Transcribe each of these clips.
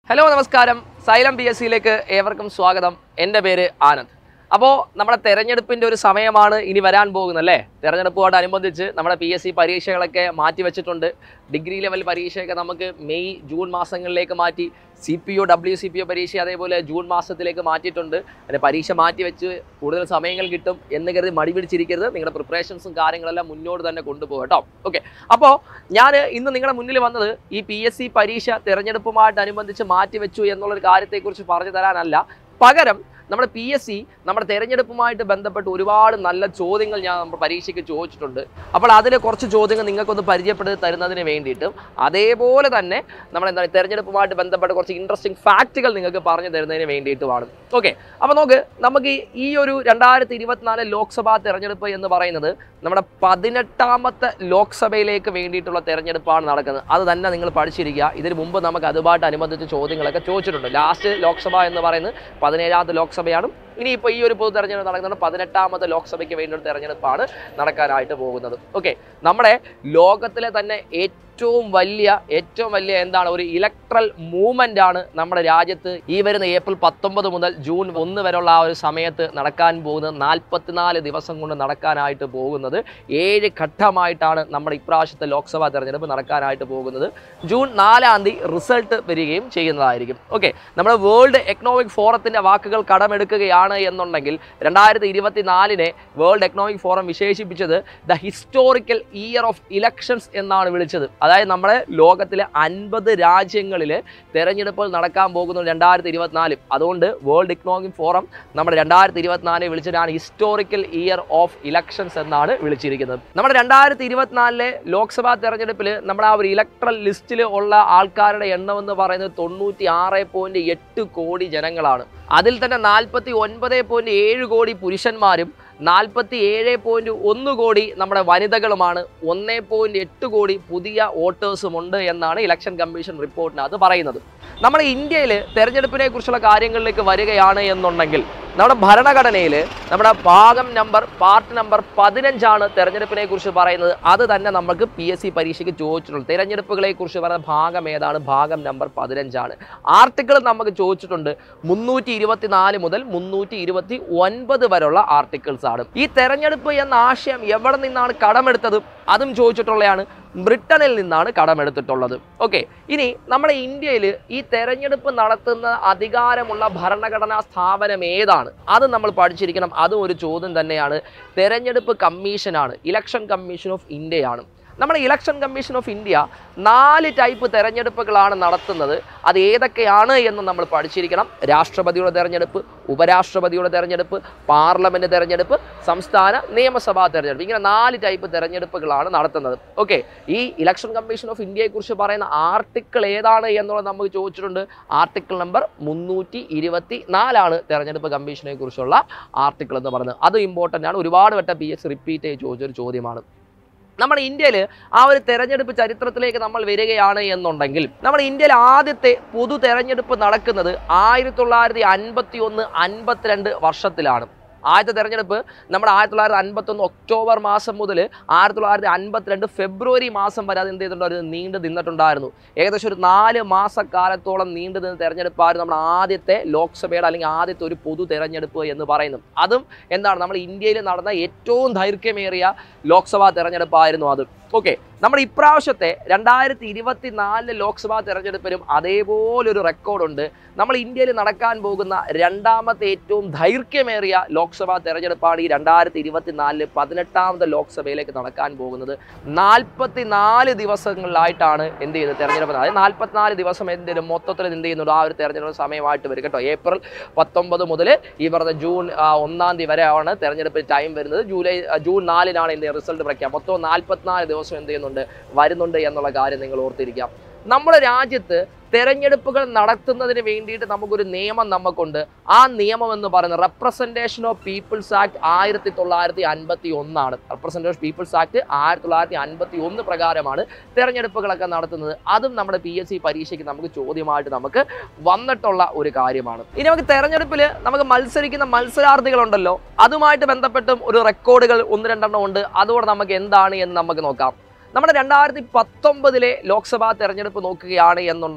hello നമസ്കാരം xylem P S സിയിലേക്ക് ഏവർക്കും സ്വാഗതം എൻ്റെ പേര് ആനന്ദ് അപ്പോൾ നമ്മുടെ തെരഞ്ഞെടുപ്പിൻ്റെ ഒരു സമയമാണ് ഇനി വരാൻ പോകുന്നത് അല്ലേ തെരഞ്ഞെടുപ്പുമായിട്ടനുബന്ധിച്ച് നമ്മുടെ പി എസ് സി പരീക്ഷകളൊക്കെ മാറ്റി വെച്ചിട്ടുണ്ട് ഡിഗ്രി ലെവൽ പരീക്ഷയൊക്കെ നമുക്ക് മെയ് ജൂൺ മാസങ്ങളിലേക്ക് മാറ്റി C P O W C P O പരീക്ഷ അതേപോലെ ജൂൺ മാസത്തിലേക്ക് മാറ്റിയിട്ടുണ്ട് അതിന് പരീക്ഷ മാറ്റി വെച്ച് കൂടുതൽ സമയങ്ങൾ കിട്ടും എന്ന് കരുതി മടി പിടിച്ചിരിക്കരുത് നിങ്ങളുടെ പ്രിപ്പറേഷൻസും കാര്യങ്ങളെല്ലാം മുന്നോട്ട് തന്നെ കൊണ്ടുപോകും കേട്ടോ ഓക്കെ അപ്പോൾ ഞാൻ ഇന്ന് നിങ്ങളുടെ മുന്നിൽ വന്നത് ഈ പി എസ് സി പരീക്ഷ തെരഞ്ഞെടുപ്പുമായിട്ടനുബന്ധിച്ച് മാറ്റിവെച്ചു എന്നുള്ളൊരു കാര്യത്തെക്കുറിച്ച് പറഞ്ഞു തരാനല്ല പകരം നമ്മുടെ പി എസ് സി നമ്മുടെ തെരഞ്ഞെടുപ്പുമായിട്ട് ബന്ധപ്പെട്ട് ഒരുപാട് നല്ല ചോദ്യങ്ങൾ ഞാൻ നമ്മുടെ പരീക്ഷയ്ക്ക് ചോദിച്ചിട്ടുണ്ട് അപ്പോൾ അതിൽ കുറച്ച് ചോദ്യങ്ങൾ നിങ്ങൾക്കൊന്ന് പരിചയപ്പെടുത്തി തരുന്നതിന് വേണ്ടിയിട്ടും അതേപോലെ തന്നെ നമ്മുടെ എന്താ തെരഞ്ഞെടുപ്പുമായിട്ട് ബന്ധപ്പെട്ട കുറച്ച് ഇൻട്രസ്റ്റിംഗ് ഫാക്റ്റുകൾ നിങ്ങൾക്ക് പറഞ്ഞു തരുന്നതിന് വേണ്ടിയിട്ടുമാണ് ഓക്കെ അപ്പോൾ നോക്ക് നമുക്ക് ഈ- ഈ ഒരു രണ്ടായിരത്തി ഇരുപത്തിനാല് ലോക്സഭാ തെരഞ്ഞെടുപ്പ് എന്ന് പറയുന്നത് നമ്മുടെ പതിനെട്ടാമത്തെ ലോക്സഭയിലേക്ക് വേണ്ടിയിട്ടുള്ള തെരഞ്ഞെടുപ്പാണ് നടക്കുന്നത് അത് തന്നെ നിങ്ങൾ പഠിച്ചിരിക്കുക ഇതിന് മുമ്പ് നമുക്ക് അതുമായിട്ട് അനുബന്ധിച്ച് ചോദ്യങ്ങളൊക്കെ ചോദിച്ചിട്ടുണ്ട് ലാസ്റ്റ് ലോക്സഭ എന്ന് പറയുന്നത് പതിനേഴാമത്തെ ലോക്സഭയാണ് ഇനിയിപ്പോൾ ഈ ഒരു പൊതു തെരഞ്ഞെടുപ്പ് നടക്കുന്നത് പതിനെട്ടാമത്തെ ലോക്സഭയ്ക്ക് വേണ്ടിയുള്ള തെരഞ്ഞെടുപ്പാണ് നടക്കാനായിട്ട് പോകുന്നത് ഓക്കെ നമ്മുടെ ലോകത്തിലെ തന്നെ ഏറ്റവും വലിയ ഏറ്റവും വലിയ എന്താണ് ഒരു ഇലക്ട്രൽ മൂവ്മെന്റ് ആണ് നമ്മുടെ രാജ്യത്ത് ഈ വരുന്ന ഏപ്രിൽ പത്തൊമ്പത് മുതൽ ജൂൺ ഒന്ന് വരെയുള്ള ആ ഒരു സമയത്ത് നടക്കാൻ പോകുന്നത് നാൽപ്പത്തിനാല് ദിവസം കൊണ്ട് നടക്കാനായിട്ട് പോകുന്നത് ഏഴ് ഘട്ടമായിട്ടാണ് നമ്മുടെ ഇപ്രാവശ്യത്തെ ലോക്സഭാ തെരഞ്ഞെടുപ്പ് നടക്കാനായിട്ട് പോകുന്നത് ജൂൺ നാലാം തീയതി റിസൾട്ട് വരികയും ചെയ്യുന്നതായിരിക്കും ഓക്കെ നമ്മുടെ വേൾഡ് എക്കണോമിക് ഫോറത്തിന്റെ വാക്കുകൾ കടമെടുക്കുകയാണ് എന്നുണ്ടെങ്കിൽ രണ്ടായിരത്തി ഇരുപത്തി നാലിനെ വേൾഡ് എക്കണോമിക് ഫോറം വിശേഷിപ്പിച്ചത് the historical year of elections എന്നാണ് വിളിച്ചത് അതായത് നമ്മുടെ ലോകത്തിലെ അൻപത് രാജ്യങ്ങളിൽ തെരഞ്ഞെടുപ്പുകൾ നടക്കാൻ പോകുന്നു രണ്ടായിരത്തി ഇരുപത്തിനാല് അതുകൊണ്ട് വേൾഡ് ഇക്കണോമിക് ഫോറം നമ്മുടെ രണ്ടായിരത്തി ഇരുപത്തിനാലിനെ വിളിച്ചതാണ് ഹിസ്റ്റോറിക്കൽ ഇയർ ഓഫ് ഇലക്ഷൻസ് എന്നാണ് വിളിച്ചിരിക്കുന്നത് നമ്മുടെ രണ്ടായിരത്തി ഇരുപത്തിനാലിലെ ലോക്സഭാ തെരഞ്ഞെടുപ്പിൽ നമ്മുടെ ആ ഒരു ഇലക്ട്രൽ ലിസ്റ്റിൽ ഉള്ള ആൾക്കാരുടെ എണ്ണം എന്ന് പറയുന്നത് തൊണ്ണൂറ്റി ആറ് പോയിന്റ് എട്ട് കോടി ജനങ്ങളാണ് അതിൽ തന്നെ നാൽപ്പത്തി ഒൻപത് പോയിന്റ് ഏഴ് കോടി പുരുഷന്മാരും നാൽപ്പത്തി ഏഴ് പോയിന്റ് ഒന്ന് കോടി നമ്മുടെ വനിതകളുമാണ് ഒന്നേ പോയിന്റ് എട്ട് കോടി പുതിയ വോട്ടേഴ്സും ഉണ്ട് എന്നാണ് ഇലക്ഷൻ കമ്മീഷൻ റിപ്പോർട്ടിനകത്ത് പറയുന്നത് നമ്മുടെ ഇന്ത്യയിൽ തെരഞ്ഞെടുപ്പിനെ കുറിച്ചുള്ള കാര്യങ്ങളിലേക്ക് വരികയാണ് എന്നുണ്ടെങ്കിൽ നമ്മുടെ ഭരണഘടനയിൽ നമ്മുടെ ഭാഗം നമ്പർ പാർട്ട് നമ്പർ പതിനഞ്ചാണ് തെരഞ്ഞെടുപ്പിനെ കുറിച്ച് പറയുന്നത് അത് തന്നെ നമുക്ക് പി എസ് സി പരീക്ഷയ്ക്ക് ചോദിച്ചിട്ടുള്ളത് തെരഞ്ഞെടുപ്പുകളെ കുറിച്ച് പറയുന്ന ഭാഗം ഏതാണ് ഭാഗം നമ്പർ പതിനഞ്ചാണ് ആർട്ടിക്കിൾ നമുക്ക് ചോദിച്ചിട്ടുണ്ട് മുന്നൂറ്റി ഇരുപത്തിനാല് മുതൽ മുന്നൂറ്റി ഇരുപത്തി ഒൻപത് വരെയുള്ള ആർട്ടിക്കിൾസ് ആണ് ഈ തെരഞ്ഞെടുപ്പ് എന്ന ആശയം എവിടെ നിന്നാണ് കടമെടുത്തത് അതും ചോദിച്ചിട്ടുള്ളതാണ് ബ്രിട്ടനിൽ നിന്നാണ് കടമെടുത്തിട്ടുള്ളത് ഓക്കെ ഇനി നമ്മുടെ ഇന്ത്യയിൽ ഈ തെരഞ്ഞെടുപ്പ് നടത്തുന്ന അധികാരമുള്ള ഭരണഘടനാ സ്ഥാപനം ഏതാണ് അത് നമ്മൾ പഠിച്ചിരിക്കണം അതും ഒരു ചോദ്യം തന്നെയാണ് തെരഞ്ഞെടുപ്പ് കമ്മീഷനാണ് ഇലക്ഷൻ കമ്മീഷൻ ഓഫ് ഇന്ത്യയാണ് നമ്മുടെ ഇലക്ഷൻ കമ്മീഷൻ ഓഫ് ഇന്ത്യ നാല് ടൈപ്പ് തെരഞ്ഞെടുപ്പുകളാണ് നടത്തുന്നത് അത് ഏതൊക്കെയാണ് എന്ന് നമ്മൾ പഠിച്ചിരിക്കണം രാഷ്ട്രപതിയുടെ തെരഞ്ഞെടുപ്പ് ഉപരാഷ്ട്രപതിയുടെ തെരഞ്ഞെടുപ്പ് പാർലമെന്റ് തെരഞ്ഞെടുപ്പ് സംസ്ഥാന നിയമസഭാ തെരഞ്ഞെടുപ്പ് ഇങ്ങനെ നാല് ടൈപ്പ് തെരഞ്ഞെടുപ്പുകളാണ് നടത്തുന്നത് ഓക്കെ ഈ ഇലക്ഷൻ കമ്മീഷൻ ഓഫ് ഇന്ത്യയെക്കുറിച്ച് പറയുന്ന ആർട്ടിക്കിൾ ഏതാണ് എന്നുള്ളത് നമുക്ക് ചോദിച്ചിട്ടുണ്ട് ആർട്ടിക്കിൾ നമ്പർ മുന്നൂറ്റി ഇരുപത്തി നാലാണ് തെരഞ്ഞെടുപ്പ് കമ്മീഷനെ കുറിച്ചുള്ള ആർട്ടിക്കിൾ എന്ന് പറയുന്നത് അതും ഇമ്പോർട്ടൻ്റ് ആണ് ഒരുപാട് വട്ടം പി എസ് റിപ്പീറ്റ് ചെയ്ത് ചോദിച്ചൊരു ചോദ്യമാണ് നമ്മുടെ ഇന്ത്യയിൽ ആ ഒരു തെരഞ്ഞെടുപ്പ് ചരിത്രത്തിലേക്ക് നമ്മൾ വരികയാണ് എന്നുണ്ടെങ്കിൽ നമ്മുടെ ഇന്ത്യയിൽ ആദ്യത്തെ പൊതു തെരഞ്ഞെടുപ്പ് നടക്കുന്നത് ആയിരത്തി തൊള്ളായിരത്തി അൻപത്തി ഒന്ന് അൻപത്തിരണ്ട് വർഷത്തിലാണ് ആദ്യത്തെ തെരഞ്ഞെടുപ്പ് നമ്മുടെ ആയിരത്തി തൊള്ളായിരത്തി അൻപത്തൊന്ന് ഒക്ടോബർ മാസം മുതൽ ആയിരത്തി തൊള്ളായിരത്തി അൻപത്തിരണ്ട് ഫെബ്രുവരി മാസം വരെ അത് എന്ത് ചെയ്തിട്ടുണ്ടായിരുന്നു നീണ്ടു നിന്നിട്ടുണ്ടായിരുന്നു ഏകദേശം ഒരു നാല് മാസക്കാലത്തോളം നീണ്ടു നിന്ന തെരഞ്ഞെടുപ്പായിരുന്നു നമ്മുടെ ആദ്യത്തെ ലോക്സഭയുടെ അല്ലെങ്കിൽ ആദ്യത്തെ ഒരു പൊതു തെരഞ്ഞെടുപ്പ് എന്ന് പറയുന്നത് അതും എന്താണ് നമ്മുടെ ഇന്ത്യയിൽ നടന്ന ഏറ്റവും ദൈർഘ്യമേറിയ ലോക്സഭാ തെരഞ്ഞെടുപ്പായിരുന്നു അത് ഓക്കെ നമ്മുടെ ഇപ്രാവശ്യത്തെ രണ്ടായിരത്തി ഇരുപത്തി നാലിലെ ലോക്സഭാ തെരഞ്ഞെടുപ്പിനും അതേപോലൊരു റെക്കോർഡുണ്ട് നമ്മൾ ഇന്ത്യയിൽ നടക്കാൻ പോകുന്ന രണ്ടാമത്തെ ഏറ്റവും ദൈർഘ്യമേറിയ ലോക്സഭാ തെരഞ്ഞെടുപ്പാണ് ഈ രണ്ടായിരത്തി ഇരുപത്തി നാലില് പതിനെട്ടാമത്തെ ലോക്സഭയിലേക്ക് നടക്കാൻ പോകുന്നത് നാൽപ്പത്തി നാല് ദിവസങ്ങളിലായിട്ടാണ് എന്ത് ചെയ്യുന്നത് തെരഞ്ഞെടുപ്പ് അതായത് നാൽപ്പത്തിനാല് ദിവസം എന്ത് ചെയ്യും മൊത്തത്തിൽ എന്ത് ചെയ്യുന്നുണ്ട് ആ ഒരു തെരഞ്ഞെടുപ്പ് സമയമായിട്ട് വരും കേട്ടോ ഏപ്രിൽ പത്തൊമ്പത് മുതൽ ഈ പറഞ്ഞ ജൂൺ ആ, ഒന്നാം തീയതി വരെയാണ് തെരഞ്ഞെടുപ്പ് ടൈം വരുന്നത് ജൂലൈ ആ, ജൂൺ നാലിനാണ് എന്ത് റിസൾട്ട് പ്രഖ്യാപനം മൊത്തം നാൽപ്പത്തിനാല് ദിവസം എന്ത് ചെയ്യുന്നുണ്ട് വരുന്നുണ്ട് എന്നുള്ള കാര്യം നിങ്ങൾ ഓർത്തിരിക്കാം നമ്മുടെ രാജ്യത്ത് തെരഞ്ഞെടുപ്പുകൾ നടത്തുന്നതിന് വേണ്ടിയിട്ട് നമുക്കൊരു നിയമം നമുക്കുണ്ട് ആ നിയമം എന്ന് പറയുന്നത് റെപ്രസെൻറ്റേഷൻ ഓഫ് പീപ്പിൾസ് ആക്ട് ആയിരത്തി തൊള്ളായിരത്തി അൻപത്തി ഒന്നാണ് റെപ്രസെൻറ്റേഷൻ ഓഫ് പീപ്പിൾസ് ആക്ട് ആയിരത്തി തൊള്ളായിരത്തി അൻപത്തി ഒന്ന് പ്രകാരമാണ് തെരഞ്ഞെടുപ്പുകളൊക്കെ നടത്തുന്നത് അതും നമ്മുടെ പി എസ് സി പരീക്ഷയ്ക്ക് നമുക്ക് ചോദ്യമായിട്ട് നമുക്ക് വന്നിട്ടുള്ള ഒരു കാര്യമാണ് ഇനി നമുക്ക് തെരഞ്ഞെടുപ്പിൽ നമുക്ക് മത്സരിക്കുന്ന മത്സരാർത്ഥികളുണ്ടല്ലോ അതുമായിട്ട് ബന്ധപ്പെട്ടും ഒരു റെക്കോർഡുകൾ ഒന്ന് രണ്ടെണ്ണം ഉണ്ട് അതുകൂടെ നമുക്ക് എന്താണ് എന്ന് നമുക്ക് നോക്കാം നമ്മുടെ രണ്ടായിരത്തി പത്തൊമ്പതിലെ ലോക്സഭാ തെരഞ്ഞെടുപ്പ് നോക്കുകയാണ് എന്നുണ്ടെങ്കിൽ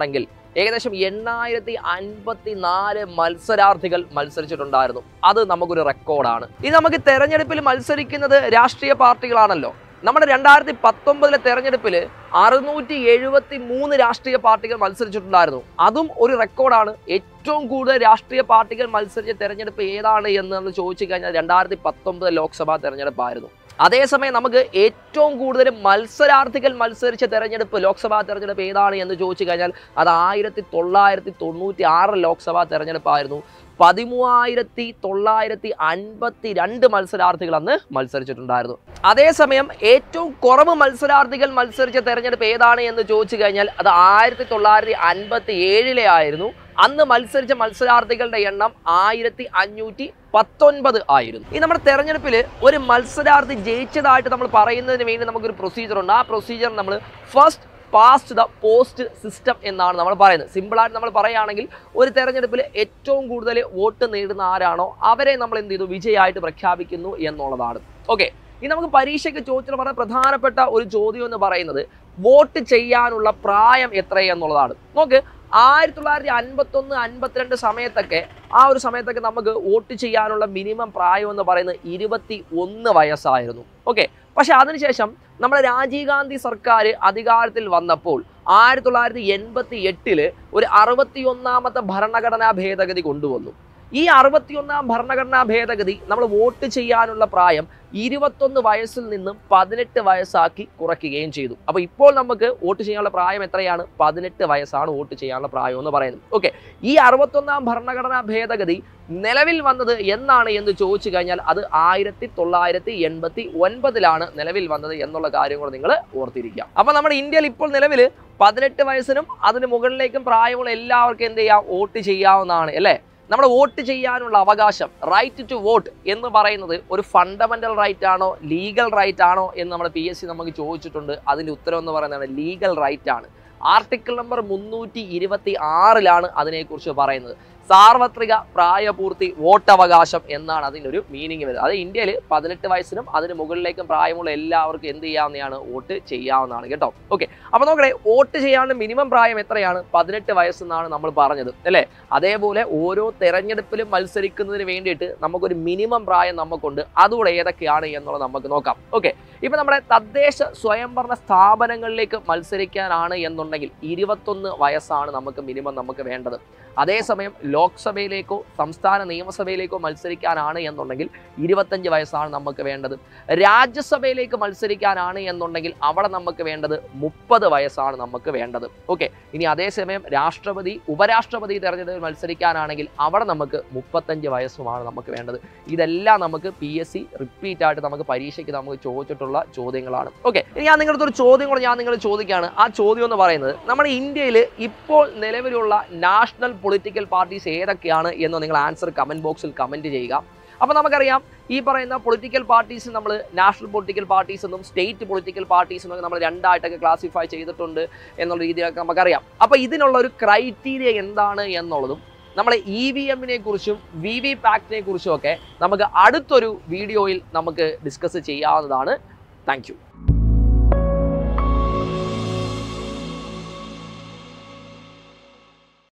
ഏകദേശം എണ്ണായിരത്തി അൻപത്തി നാല് മത്സരാർത്ഥികൾ മത്സരിച്ചിട്ടുണ്ടായിരുന്നു അത് നമുക്കൊരു റെക്കോർഡാണ് ഇത് നമുക്ക് തെരഞ്ഞെടുപ്പിൽ മത്സരിക്കുന്നത് രാഷ്ട്രീയ പാർട്ടികളാണല്ലോ നമ്മുടെ രണ്ടായിരത്തി പത്തൊമ്പതിലെ തെരഞ്ഞെടുപ്പിൽ അറുന്നൂറ്റി എഴുപത്തി മൂന്ന് രാഷ്ട്രീയ പാർട്ടികൾ മത്സരിച്ചിട്ടുണ്ടായിരുന്നു അതും ഒരു റെക്കോർഡാണ് ഏറ്റവും കൂടുതൽ രാഷ്ട്രീയ പാർട്ടികൾ മത്സരിച്ച തെരഞ്ഞെടുപ്പ് ഏതാണ് എന്ന് നമ്മൾ ചോദിച്ചു കഴിഞ്ഞാൽ രണ്ടായിരത്തി പത്തൊമ്പത് ലോക്സഭാ തെരഞ്ഞെടുപ്പായിരുന്നു അതേസമയം നമുക്ക് ഏറ്റവും കൂടുതൽ മത്സരാർത്ഥികൾ മത്സരിച്ച തെരഞ്ഞെടുപ്പ് ലോക്സഭാ തെരഞ്ഞെടുപ്പ് ഏതാണ് എന്ന് ചോദിച്ചു കഴിഞ്ഞാൽ അത് ആയിരത്തി തൊള്ളായിരത്തി തൊണ്ണൂറ്റി ആറ് ലോക്സഭാ തെരഞ്ഞെടുപ്പായിരുന്നു പതിമൂവായിരത്തി തൊള്ളായിരത്തി അൻപത്തി രണ്ട് മത്സരാർത്ഥികൾ അന്ന് മത്സരിച്ചിട്ടുണ്ടായിരുന്നു അതേസമയം ഏറ്റവും കുറവ് മത്സരാർത്ഥികൾ മത്സരിച്ച തെരഞ്ഞെടുപ്പ് ഏതാണ് എന്ന് ചോദിച്ചു കഴിഞ്ഞാൽ അത് ആയിരത്തി തൊള്ളായിരത്തി അൻപത്തി ഏഴിലെ ആയിരുന്നു അന്ന് മത്സരിച്ച മത്സരാർത്ഥികളുടെ എണ്ണം ആയിരത്തി അഞ്ഞൂറ്റി പത്തൊൻപത് ആയിരുന്നു ഈ നമ്മുടെ തെരഞ്ഞെടുപ്പിൽ ഒരു മത്സരാർത്ഥി ജയിച്ചതായിട്ട് നമ്മൾ പറയുന്നതിന് വേണ്ടി നമുക്കൊരു പ്രൊസീജിയർ ഉണ്ട് ആ പ്രൊസീജിയർ നമ്മൾ first past the post system എന്നാണ് നമ്മൾ പറയുന്നത് സിമ്പിളായിട്ട് നമ്മൾ പറയുകയാണെങ്കിൽ ഒരു തെരഞ്ഞെടുപ്പിൽ ഏറ്റവും കൂടുതൽ വോട്ട് നേടുന്ന ആരാണോ അവരെ നമ്മൾ എന്ത് ചെയ്തു വിജയമായിട്ട് പ്രഖ്യാപിക്കുന്നു എന്നുള്ളതാണ് ഓക്കെ ഇനി നമുക്ക് പരീക്ഷയ്ക്ക് ചോദിച്ചിട്ട് വളരെ പ്രധാനപ്പെട്ട ഒരു ചോദ്യം എന്ന് പറയുന്നത് വോട്ട് ചെയ്യാനുള്ള പ്രായം എത്രയെന്നുള്ളതാണ് നോക്ക് ആയിരത്തി തൊള്ളായിരത്തി അൻപത്തൊന്ന് അൻപത്തിരണ്ട് സമയത്തൊക്കെ ആ ഒരു സമയത്തൊക്കെ നമുക്ക് വോട്ട് ചെയ്യാനുള്ള മിനിമം പ്രായം എന്ന് പറയുന്നത് ഇരുപത്തി ഒന്ന് വയസ്സായിരുന്നു ഓക്കെ പക്ഷെ അതിനുശേഷം നമ്മുടെ രാജീവ് ഗാന്ധി സർക്കാർ അധികാരത്തിൽ വന്നപ്പോൾ ആയിരത്തി തൊള്ളായിരത്തി എൺപത്തി എട്ടില് ഒരു അറുപത്തി ഒന്നാമത്തെ ഭരണഘടനാ ഭേദഗതി കൊണ്ടുവന്നു ഈ അറുപത്തിയൊന്നാം ഭരണഘടനാ ഭേദഗതി നമ്മൾ വോട്ട് ചെയ്യാനുള്ള പ്രായം ഇരുപത്തൊന്ന് വയസ്സിൽ നിന്നും പതിനെട്ട് വയസ്സാക്കി കുറയ്ക്കുകയും ചെയ്തു അപ്പോൾ ഇപ്പോൾ നമുക്ക് വോട്ട് ചെയ്യാനുള്ള പ്രായം എത്രയാണ് പതിനെട്ട് വയസ്സാണ് വോട്ട് ചെയ്യാനുള്ള പ്രായം എന്ന് പറയുന്നത് ഓക്കെ ഈ അറുപത്തൊന്നാം ഭരണഘടനാ ഭേദഗതി നിലവിൽ വന്നത് എന്നാണ് എന്ന് ചോദിച്ചു കഴിഞ്ഞാൽ അത് ആയിരത്തി തൊള്ളായിരത്തി എൺപത്തി ഒൻപതിലാണ് നിലവിൽ വന്നത് എന്നുള്ള കാര്യം കൂടെ നിങ്ങൾ ഓർത്തിരിക്കുക അപ്പോൾ നമ്മുടെ ഇന്ത്യയിൽ ഇപ്പോൾ നിലവിൽ പതിനെട്ട് വയസ്സിനും അതിന് മുകളിലേക്കും പ്രായമുള്ള എല്ലാവർക്കും എന്ത് ചെയ്യാം വോട്ട് ചെയ്യാവുന്നതാണ് അല്ലേ നമ്മുടെ വോട്ട് ചെയ്യാനുള്ള അവകാശം റൈറ്റ് ടു വോട്ട് എന്ന് പറയുന്നത് ഒരു ഫണ്ടമെന്റൽ റൈറ്റ് ആണോ ലീഗൽ റൈറ്റ് ആണോ എന്ന് നമ്മുടെ പി എസ് സി നമുക്ക് ചോദിച്ചിട്ടുണ്ട് അതിന്റെ ഉത്തരം എന്ന് പറയുന്നത് ലീഗൽ റൈറ്റ് ആണ് ആർട്ടിക്കിൾ നമ്പർ മുന്നൂറ്റി ഇരുപത്തി ആറിലാണ് അതിനെക്കുറിച്ച് പറയുന്നത് സാർവത്രിക പ്രായപൂർത്തി വോട്ടവകാശം എന്നാണ് അതിൻ്റെ ഒരു മീനിങ് വരുന്നത് അത് ഇന്ത്യയിൽ പതിനെട്ട് വയസ്സിനും അതിന് മുകളിലേക്കും പ്രായമുള്ള എല്ലാവർക്കും എന്ത് ചെയ്യാവുന്നതാണ് വോട്ട് ചെയ്യാവുന്നതാണ് കേട്ടോ ഓക്കെ അപ്പോൾ നോക്കണേ വോട്ട് ചെയ്യാനുള്ള മിനിമം പ്രായം എത്രയാണ് പതിനെട്ട് വയസ്സെന്നാണ് നമ്മൾ പറഞ്ഞത് അല്ലേ അതേപോലെ ഓരോ തെരഞ്ഞെടുപ്പിലും മത്സരിക്കുന്നതിന് വേണ്ടിയിട്ട് നമുക്കൊരു മിനിമം പ്രായം നമുക്കുണ്ട് അതുകൂടെ ഏതൊക്കെയാണ് എന്നുള്ളത് നമുക്ക് നോക്കാം ഓക്കെ ഇപ്പൊ നമ്മുടെ തദ്ദേശ സ്വയംഭരണ സ്ഥാപനങ്ങളിലേക്ക് മത്സരിക്കാനാണ് എന്നുണ്ടെങ്കിൽ ഇരുപത്തൊന്ന് വയസ്സാണ് നമുക്ക് മിനിമം നമുക്ക് വേണ്ടത് അതേസമയം ലോക്സഭയിലേക്കോ സംസ്ഥാന നിയമസഭയിലേക്കോ മത്സരിക്കാനാണ് എന്നുണ്ടെങ്കിൽ ഇരുപത്തഞ്ച് വയസ്സാണ് നമുക്ക് വേണ്ടത് രാജ്യസഭയിലേക്ക് മത്സരിക്കാനാണ് എന്നുണ്ടെങ്കിൽ അവിടെ നമുക്ക് വേണ്ടത് മുപ്പത് വയസ്സാണ് നമുക്ക് വേണ്ടത് ഓക്കെ ഇനി അതേസമയം രാഷ്ട്രപതി ഉപരാഷ്ട്രപതി തെരഞ്ഞെടുപ്പിൽ മത്സരിക്കാനാണെങ്കിൽ അവിടെ നമുക്ക് മുപ്പത്തഞ്ച് വയസ്സുമാണ് നമുക്ക് വേണ്ടത് ഇതെല്ലാം നമുക്ക് പി എസ് സി റിപ്പീറ്റ് ആയിട്ട് നമുക്ക് പരീക്ഷയ്ക്ക് നമുക്ക് ചോദിച്ചിട്ടുള്ള ചോദ്യങ്ങളാണ് ഓക്കെ ഇനി ഞാൻ നിങ്ങളുടെ ഒരു ചോദ്യം കൂടെ ഞാൻ നിങ്ങൾ ചോദിക്കുകയാണ് ആ ചോദ്യം എന്ന് പറയുന്നത് നമ്മുടെ ഇന്ത്യയിൽ ഇപ്പോൾ നിലവിലുള്ള നാഷണൽ പൊളിറ്റിക്കൽ പാർട്ടീസ് ഏതൊക്കെയാണ് എന്ന് നിങ്ങൾ ആൻസർ കമന്റ് ബോക്സിൽ കമന്റ് ചെയ്യുക അപ്പോൾ നമുക്കറിയാം ഈ പറയുന്ന പൊളിറ്റിക്കൽ പാർട്ടീസ് നമ്മൾ നാഷണൽ പൊളിറ്റിക്കൽ പാർട്ടീസ് എന്നും സ്റ്റേറ്റ് പൊളിറ്റിക്കൽ പാർട്ടീസ് എന്നും നമ്മൾ രണ്ടായിട്ടൊക്കെ ക്ലാസിഫൈ ചെയ്തിട്ടുണ്ട് എന്നുള്ള രീതിയിലൊക്കെ നമുക്കറിയാം അപ്പോൾ ഇതിനുള്ള ഒരു ക്രൈറ്റീരിയ എന്താണ് എന്നുള്ളതും നമ്മളെ ഇ വി എമ്മിനെ കുറിച്ചും വി വി പാക്റ്റിനെ കുറിച്ചും ഒക്കെ നമുക്ക് അടുത്തൊരു വീഡിയോയിൽ നമുക്ക് ഡിസ്കസ് ചെയ്യാവുന്നതാണ് താങ്ക്